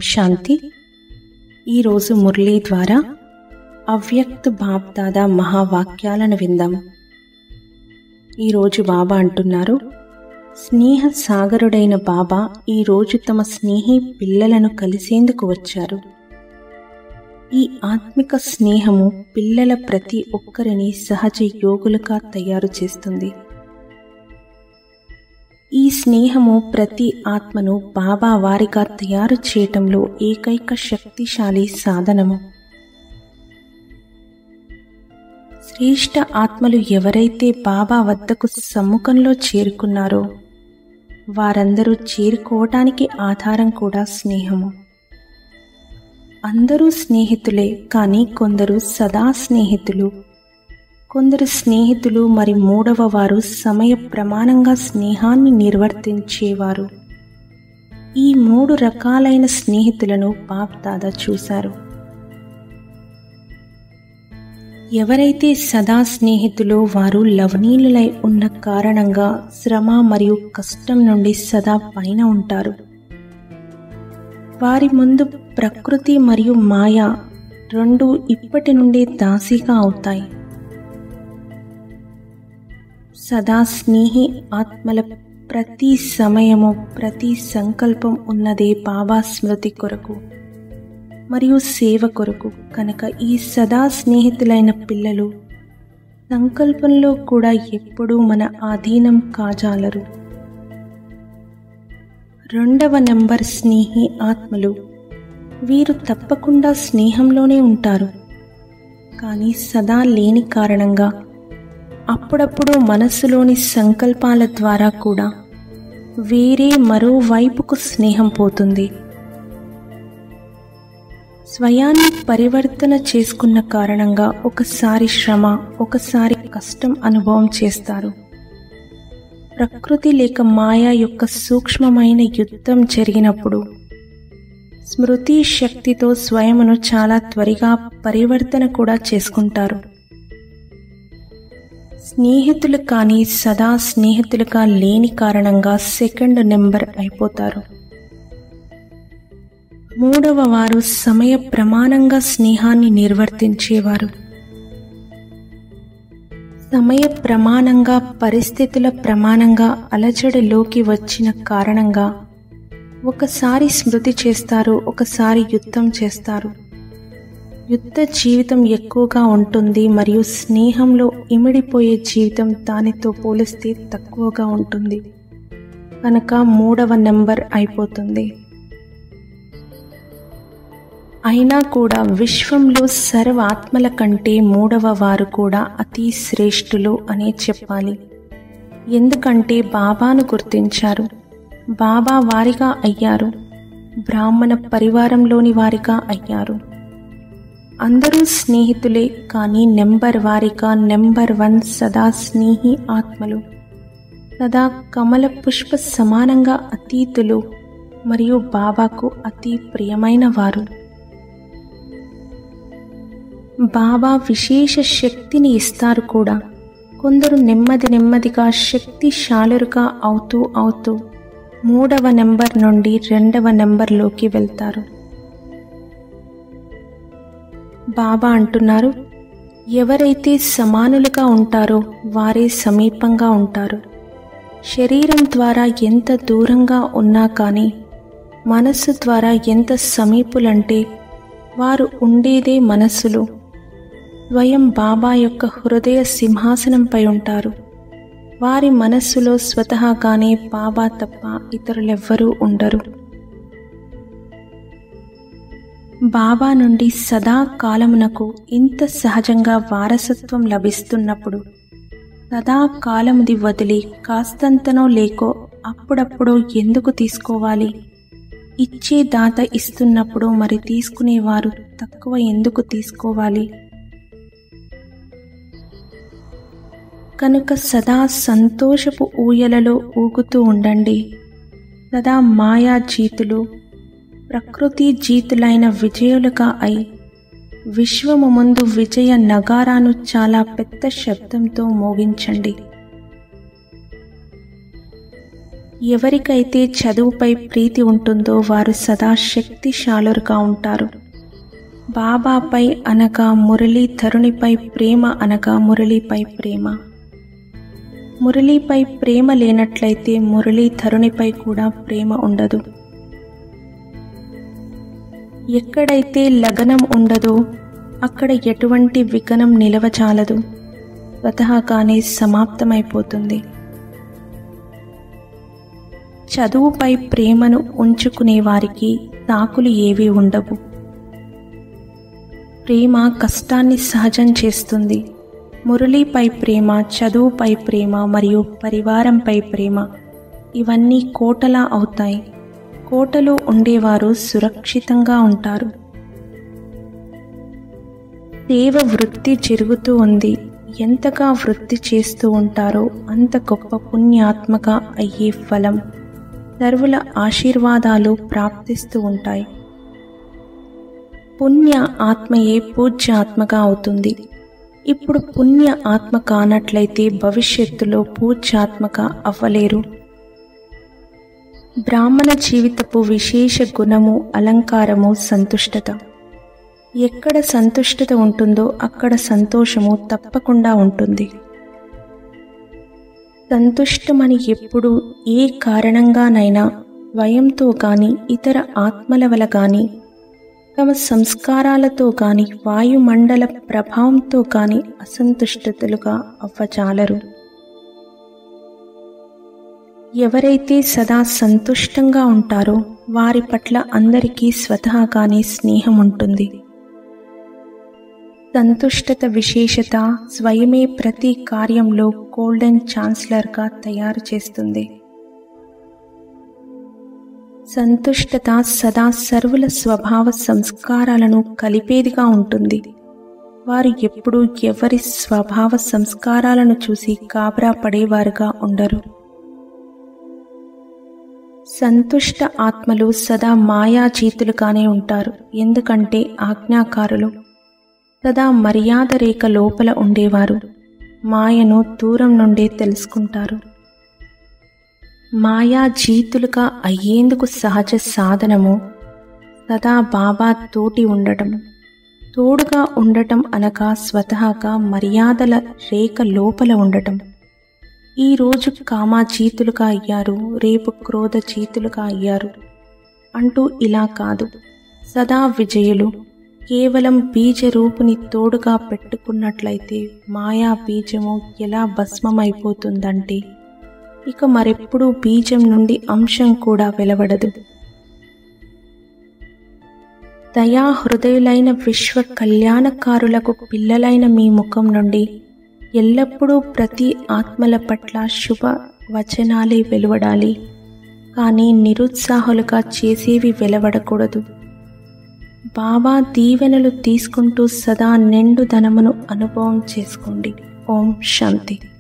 శాంతి ఈరోజు మురళీ ద్వారా అవ్యక్త బాప్దాదా మహావాక్యాలను విందాం ఈరోజు బాబా అంటున్నారు స్నేహ సాగరుడైన బాబా ఈరోజు తమ స్నేహి పిల్లలను కలిసేందుకు వచ్చారు ఈ ఆత్మిక స్నేహము పిల్లల ప్రతి ఒక్కరిని సహజ యోగులుగా తయారు చేస్తుంది ఈ స్నేహము ప్రతి ఆత్మను బాబా వారిగా తయారు చేయటంలో ఏకైక శక్తిశాలి సాధనము శ్రేష్ఠ ఆత్మలు ఎవరైతే బాబా వద్దకు సమ్ముఖంలో చేరుకున్నారో వారందరూ చేరుకోవటానికి ఆధారం కూడా స్నేహము అందరూ స్నేహితులే కానీ కొందరు సదా స్నేహితులు కొందరు స్నేహితులు మరి మూడవ వారు సమయ ప్రమాణంగా స్నేహాన్ని నిర్వర్తించేవారు ఈ మూడు రకాలైన స్నేహితులను బాప్ దాదా చూశారు ఎవరైతే సదా స్నేహితులో వారు లవనీయులై ఉన్న కారణంగా శ్రమ మరియు కష్టం నుండి సదా పైన ఉంటారు వారి ముందు ప్రకృతి మరియు మాయ రెండు ఇప్పటి నుండి దాసీగా అవుతాయి సదా స్నేహి ఆత్మల ప్రతి సమయము ప్రతి సంకల్పం ఉన్నదే బాబా స్మృతి కొరకు మరియు సేవ కొరకు కనుక ఈ సదా స్నేహితులైన పిల్లలు సంకల్పంలో కూడా ఎప్పుడూ మన ఆధీనం కాజాలరు రెండవ నెంబర్ స్నేహి ఆత్మలు వీరు తప్పకుండా స్నేహంలోనే ఉంటారు కానీ సదా లేని కారణంగా అప్పుడప్పుడు మనస్సులోని సంకల్పాల ద్వారా కూడా వేరే మరో వైపుకు స్నేహం పోతుంది స్వయాన్ని పరివర్తన చేసుకున్న కారణంగా ఒకసారి శ్రమ ఒకసారి కష్టం అనుభవం చేస్తారు ప్రకృతి లేక మాయా యొక్క సూక్ష్మమైన యుద్ధం జరిగినప్పుడు స్మృతి శక్తితో స్వయమును చాలా త్వరగా పరివర్తన కూడా చేసుకుంటారు స్నేహితులు కానీ సదా స్నేహితులుగా లేని కారణంగా సెకండ్ నెంబర్ అయిపోతారు మూడవ వారు సమయ ప్రమాణంగా స్నేహాన్ని నిర్వర్తించేవారు సమయ ప్రమాణంగా పరిస్థితుల ప్రమాణంగా అలజడిలోకి వచ్చిన కారణంగా ఒకసారి స్మృతి చేస్తారు ఒకసారి యుద్ధం చేస్తారు యుద్ధ జీవితం ఎక్కువగా ఉంటుంది మరియు స్నేహంలో ఇమిడిపోయే జీవితం దానితో పోలిస్తే తక్కువగా ఉంటుంది కనుక మూడవ నెంబర్ అయిపోతుంది అయినా కూడా విశ్వంలో సర్వ ఆత్మల కంటే మూడవ వారు కూడా అతి శ్రేష్ఠులు అనే చెప్పాలి ఎందుకంటే బాబాను గుర్తించారు బాబా వారిగా అయ్యారు బ్రాహ్మణ పరివారంలోని వారిగా అయ్యారు అందరూ స్నేహితులే కానీ నెంబర్ వారిగా నెంబర్ వన్ సదా స్నేహి ఆత్మలు సదా కమల పుష్ప సమానంగా అతీతులు మరియు బాబాకు అతి ప్రియమైన వారు బాబా విశేష శక్తిని ఇస్తారు కూడా కొందరు నెమ్మది నెమ్మదిగా శక్తిశాలురుగా అవుతూ అవుతూ మూడవ నెంబర్ నుండి రెండవ నెంబర్లోకి వెళ్తారు బాబా అంటున్నారు ఎవరైతే సమానులుగా ఉంటారో వారే సమీపంగా ఉంటారు శరీరం ద్వారా ఎంత దూరంగా ఉన్నా కానీ మనస్సు ద్వారా ఎంత సమీపులంటే వారు ఉండేదే మనస్సులో స్వయం బాబా యొక్క హృదయ సింహాసనంపై ఉంటారు వారి మనస్సులో స్వతహాగానే బాబా తప్ప ఇతరులెవ్వరూ ఉండరు బాబా నుండి సదా కాలమునకు ఇంత సహజంగా వారసత్వం లభిస్తున్నప్పుడు సదా కాలముది వదిలి కాస్తంతనో లేకో అప్పుడప్పుడు ఎందుకు తీసుకోవాలి ఇచ్చే దాత ఇస్తున్నప్పుడు మరి తీసుకునేవారు తక్కువ ఎందుకు తీసుకోవాలి కనుక సదా సంతోషపు ఊయలలో ఊగుతూ ఉండండి సదా మాయా జీతులు ప్రకృతి జీతులైన విజయులుగా అయి విశ్వము ముందు విజయ నగారాను చాలా పెద్ద శబ్దంతో మోగించండి ఎవరికైతే చదువుపై ప్రీతి ఉంటుందో వారు సదా శక్తిశాలురుగా ఉంటారు బాబాపై అనగా మురళీధరునిపై ప్రేమ అనగా మురళీపై ప్రేమ మురళీపై ప్రేమ లేనట్లయితే మురళీధరునిపై కూడా ప్రేమ ఉండదు ఎక్కడైతే లగనం ఉండదో అక్కడ ఎటువంటి విఘనం నిలవచాలదు స్వతహాగానే సమాప్తమైపోతుంది చదువుపై ప్రేమను ఉంచుకునే వారికి తాకులు ఏవీ ఉండవు ప్రేమ కష్టాన్ని సహజం చేస్తుంది మురళీపై ప్రేమ చదువుపై ప్రేమ మరియు పరివారంపై ప్రేమ ఇవన్నీ కోటలా అవుతాయి కోటలో ఉండేవారు సురక్షితంగా ఉంటారు సేవ వృత్తి జరుగుతూ ఉంది ఎంతగా వృత్తి చేస్తూ ఉంటారో అంత గొప్ప పుణ్యాత్మగా అయ్యే ఫలం సర్వుల ఆశీర్వాదాలు ప్రాప్తిస్తూ ఉంటాయి పుణ్య ఆత్మయే పూజ్య ఆత్మగా అవుతుంది ఇప్పుడు పుణ్య ఆత్మ కానట్లయితే భవిష్యత్తులో పూజ్యాత్మగా అవ్వలేరు బ్రాహ్మణ జీవితపు విశేష గుణము అలంకారము సంతుష్టత ఎక్కడ సంతుష్టత ఉంటుందో అక్కడ సంతోషము తప్పకుండా ఉంటుంది సంతుష్టమని ఎప్పుడు ఏ కారణంగానైనా స్వయంతో గాని ఇతర ఆత్మల వల్ల గాని తమ సంస్కారాలతో గాని వాయుమండల ప్రభావంతో గాని అసంతుష్టతలుగా అవ్వచాలరు ఎవరైతే సదా సంతుష్టంగా ఉంటారో వారి పట్ల అందరికీ స్వతహాగానే స్నేహం ఉంటుంది సంతుష్టత విశేషత స్వయమే ప్రతి కార్యంలో గోల్డెన్ ఛాన్సలర్గా తయారు చేస్తుంది సంతుష్టత సదా సర్వుల స్వభావ సంస్కారాలను కలిపేదిగా ఉంటుంది వారు ఎప్పుడూ ఎవరి స్వభావ సంస్కారాలను చూసి కాబరా పడేవారుగా ఉండరు సంతుష్ట ఆత్మలు సదా మాయాజీతులుగానే ఉంటారు ఎందుకంటే ఆజ్ఞాకారులు సదా మర్యాద రేఖ లోపల ఉండేవారు మాయను దూరం నుండే తెలుసుకుంటారు మాయా జీతులుగా అయ్యేందుకు సహజ సాధనము సదా బాబా తోటి ఉండటం తోడుగా ఉండటం అనగా స్వతహాగా మర్యాదల రేఖ లోపల ఉండటం ఈరోజు కామాజీతులుగా అయ్యారు రేపు క్రోధ జీతులుగా అయ్యారు అంటూ ఇలా కాదు సదా విజయులు కేవలం బీజరూపుని తోడుగా పెట్టుకున్నట్లయితే మాయా బీజము ఎలా భస్మమైపోతుందంటే ఇక మరెప్పుడూ బీజం నుండి అంశం కూడా వెలువడదు దయా హృదయులైన విశ్వ కళ్యాణకారులకు పిల్లలైన మీ ముఖం నుండి ఎల్లప్పుడూ ప్రతి ఆత్మల పట్ల శుభ వచనాలే వెలువడాలి కానీ నిరుత్సాహులుగా చేసేవి వెలువడకూడదు బాబా దీవెనలు తీసుకుంటూ సదా నిండు ధనమును అనుభవం చేసుకోండి ఓం శాంతి